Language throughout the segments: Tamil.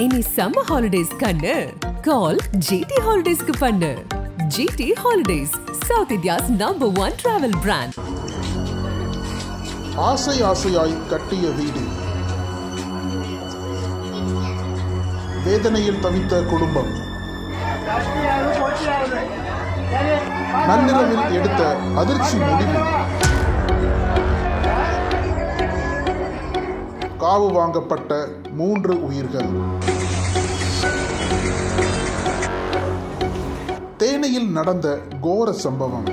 இனி சம்மர் ஹாலிடேஸ் கண்ணு கால் ஜிடி ஹாலிடேஸ்க்கு பண்ணு G T holidays south India's number one travel brand ஆசை ஆசையாய் கட்டிய வீடு வேதனையில் தவித்த குடும்பம் நள்ளிரவில் எடுத்த அதிர்ச்சி முடிவு காவு வாங்கப்பட்ட மூன்று உயிர்கள் தேனியில் நடந்த கோர சம்பவம்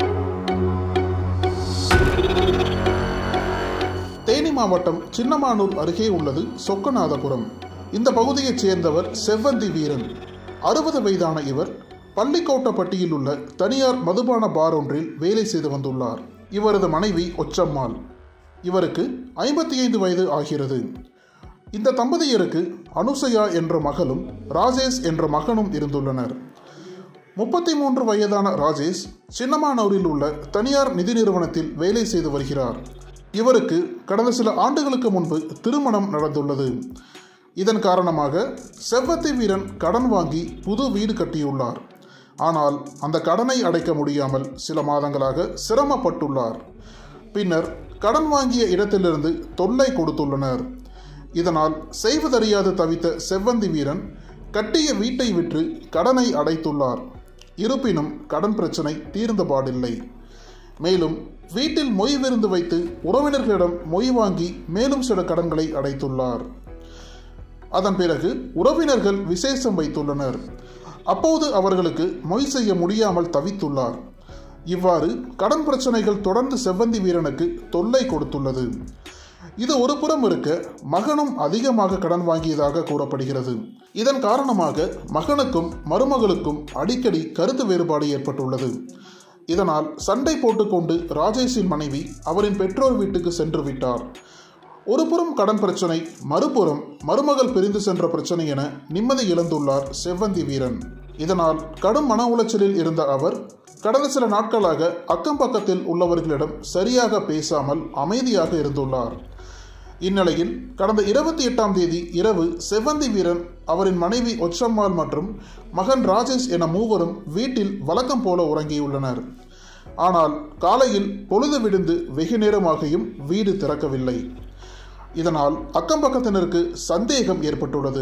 தேனி மாவட்டம் சின்னமானூர் அருகே உள்ளது சொக்கநாதபுரம் இந்த பகுதியைச் சேர்ந்தவர் செவ்வந்தி வீரன் அறுபது வயதான இவர் பள்ளிக்கோட்டப்பட்டியில் உள்ள தனியார் மதுபான பார் ஒன்றில் வேலை செய்து வந்துள்ளார் இவரது மனைவி ஒச்சம்மாள் இவருக்கு ஐம்பத்தி ஐந்து வயது ஆகிறது இந்த தம்பதியருக்கு அனுசயா என்ற மகளும் ராஜேஷ் என்ற மகனும் இருந்துள்ளனர் முப்பத்தி மூன்று வயதான ராஜேஷ் சின்னமானூரில் உள்ள தனியார் நிதி நிறுவனத்தில் வேலை செய்து வருகிறார் இவருக்கு கடந்த சில ஆண்டுகளுக்கு முன்பு திருமணம் நடந்துள்ளது இதன் காரணமாக செவ்வத்தி வீரன் கடன் வாங்கி புது வீடு கட்டியுள்ளார் ஆனால் அந்த கடனை அடைக்க முடியாமல் சில மாதங்களாக சிரமப்பட்டுள்ளார் பின்னர் கடன் வாங்கிய இடத்திலிருந்து தொல்லை கொடுத்துள்ளனர் இதனால் செய்வதறியாது தவித்த செவ்வந்தி வீரன் கட்டிய வீட்டை விற்று கடனை அடைத்துள்ளார் இருப்பினும் கடன் பிரச்சனை தீர்ந்தபாடில்லை மேலும் வீட்டில் மொய் விருந்து வைத்து உறவினர்களிடம் மொய் வாங்கி மேலும் சில கடன்களை அடைத்துள்ளார் அதன் பிறகு உறவினர்கள் விசேஷம் வைத்துள்ளனர் அப்போது அவர்களுக்கு மொய் செய்ய முடியாமல் தவித்துள்ளார் இவ்வாறு கடன் பிரச்சனைகள் தொடர்ந்து செவ்வந்தி வீரனுக்கு தொல்லை கொடுத்துள்ளது இது ஒரு புறம் இருக்க மகனும் அதிகமாக கடன் வாங்கியதாக கூறப்படுகிறது இதன் காரணமாக மகனுக்கும் மருமகளுக்கும் அடிக்கடி கருத்து வேறுபாடு ஏற்பட்டுள்ளது இதனால் சண்டை போட்டுக்கொண்டு ராஜேஷின் மனைவி அவரின் பெற்றோர் வீட்டுக்கு சென்று விட்டார் ஒரு புறம் கடன் பிரச்சனை மறுபுறம் மருமகள் பிரிந்து சென்ற பிரச்சனை என நிம்மதி இழந்துள்ளார் செவ்வந்தி வீரன் இதனால் கடும் மன உளைச்சலில் இருந்த அவர் கடந்த சில நாட்களாக அக்கம் பக்கத்தில் உள்ளவர்களிடம் சரியாக பேசாமல் அமைதியாக இருந்துள்ளார் இந்நிலையில் கடந்த இருபத்தி எட்டாம் தேதி இரவு செவ்வந்தி வீரன் அவரின் மனைவி ஒச்சம்மாள் மற்றும் மகன் ராஜேஷ் என மூவரும் வீட்டில் வழக்கம் போல உறங்கியுள்ளனர் ஆனால் காலையில் பொழுது விடிந்து வெகு நேரமாகியும் வீடு திறக்கவில்லை இதனால் அக்கம் பக்கத்தினருக்கு சந்தேகம் ஏற்பட்டுள்ளது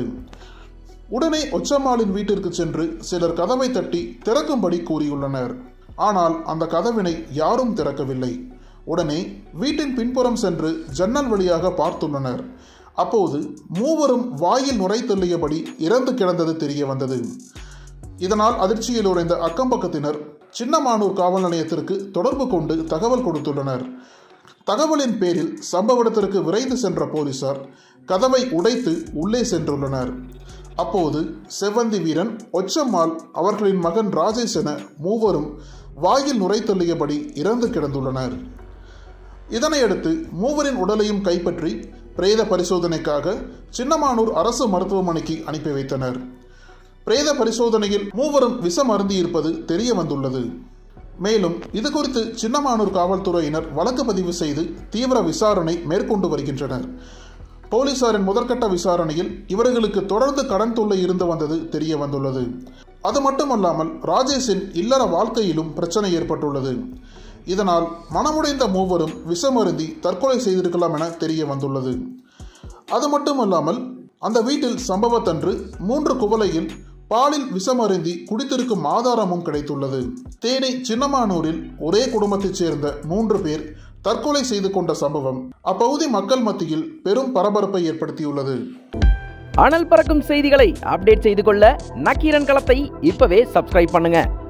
உடனே ஒச்சம்மாளின் வீட்டிற்கு சென்று சிலர் கதவை தட்டி திறக்கும்படி கூறியுள்ளனர் ஆனால் அந்த கதவினை யாரும் திறக்கவில்லை உடனே வீட்டின் பின்புறம் சென்று ஜன்னல் வழியாக பார்த்துள்ளனர் அப்போது மூவரும் வாயில் நுரை தள்ளியபடி இறந்து கிடந்தது தெரிய வந்தது இதனால் அதிர்ச்சியில் உறைந்த அக்கம் பக்கத்தினர் சின்னமானூர் காவல் நிலையத்திற்கு தொடர்பு கொண்டு தகவல் கொடுத்துள்ளனர் தகவலின் பேரில் சம்பவ இடத்திற்கு விரைந்து சென்ற போலீசார் கதவை உடைத்து உள்ளே சென்றுள்ளனர் அப்போது செவ்வந்தி வீரன் ஒச்சம்மாள் அவர்களின் மகன் ராஜேஷ் என மூவரும் வாயில் நுரை தள்ளியபடி இறந்து கிடந்துள்ளனர் இதனையடுத்து மூவரின் உடலையும் கைப்பற்றி பிரேத பரிசோதனைக்காக சின்னமானூர் அரசு மருத்துவமனைக்கு அனுப்பி வைத்தனர் பிரேத பரிசோதனையில் மூவரும் விஷம் அருந்தியிருப்பது தெரிய வந்துள்ளது மேலும் இது குறித்து சின்னமானூர் காவல்துறையினர் வழக்கு பதிவு செய்து தீவிர விசாரணை மேற்கொண்டு வருகின்றனர் போலீசாரின் முதற்கட்ட விசாரணையில் இவர்களுக்கு தொடர்ந்து கடன் தொல்லை இருந்து வந்தது தெரிய வந்துள்ளது அது மட்டுமல்லாமல் ராஜேஷின் இல்லற வாழ்க்கையிலும் பிரச்சனை ஏற்பட்டுள்ளது இதனால் மனமுடைந்த மூவரும் விஷமருந்தி தற்கொலை செய்திருக்கலாம் என தெரிய வந்துள்ளது அது மட்டுமல்லாமல் அந்த வீட்டில் சம்பவத்தன்று மூன்று குவளையில் பாலில் விஷமருந்தி குடித்திருக்கும் ஆதாரமும் கிடைத்துள்ளது தேனி சின்னமானூரில் ஒரே குடும்பத்தைச் சேர்ந்த மூன்று பேர் தற்கொலை செய்து கொண்ட சம்பவம் அப்பகுதி மக்கள் மத்தியில் பெரும் பரபரப்பை ஏற்படுத்தியுள்ளது அனல் பறக்கும் செய்திகளை அப்டேட் செய்து கொள்ள நக்கீரன் களத்தை இப்பவே சப்ஸ்கிரைப் பண்ணுங்க